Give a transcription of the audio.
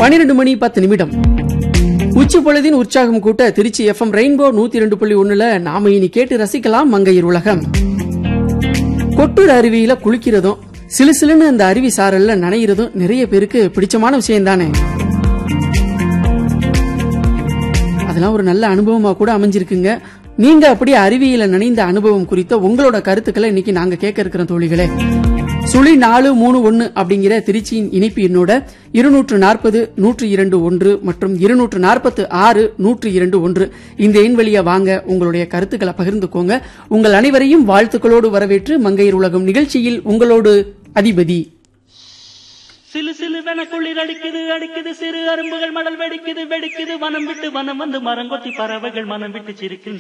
பனிரெண்டு மணி பத்து நிமிடம் உச்சி பொழுதின் உற்சாகம் கூட்ட திருச்சி எஃப்எம் ரெயின்போ நூத்தி ரெண்டு புள்ளி ஒண்ணுல நாம இனி கேட்டு ரசிக்கலாம் மங்கையர் உலகம் கொட்டூர் அருவியில குளிக்கிறதும் சிலு சிலுன்னு அந்த அருவி சாரல்ல நனைகிறதும் நிறைய பேருக்கு பிடிச்சமான விஷயம் தானே அதெல்லாம் ஒரு நல்ல அனுபவமா கூட அமைஞ்சிருக்குங்க நீங்க அப்படி அருவியில நனைந்த அனுபவம் குறித்த உங்களோட கருத்துக்களை இன்னைக்கு நாங்க கேட்க இருக்கிறோம் தோழிகளே சுழி நாலு மூணு ஒன்னு அப்படிங்கிற திருச்சியின் இணைப்பு எண்ணோட இருநூற்று நாற்பது நூற்று இரண்டு ஒன்று மற்றும் இருநூற்று நாற்பத்து ஆறு நூற்று இரண்டு ஒன்று இந்த எண் வழியா வாங்க உங்களுடைய கருத்துக்களை பகிர்ந்துக்கோங்க உங்கள் அனைவரையும் வாழ்த்துக்களோடு வரவேற்று மங்கையர் உலகம் நிகழ்ச்சியில் உங்களோடு அதிபதி சிலு சிலுவென குளிர் அடிக்குது அடிக்குது சிறு அரும்புகள் மடல் வெடிக்குது வெடிக்குது வனம் விட்டு வனம் வந்து மரங்கொத்தி பறவைகள் மனம் விட்டு சிரிக்கின்றன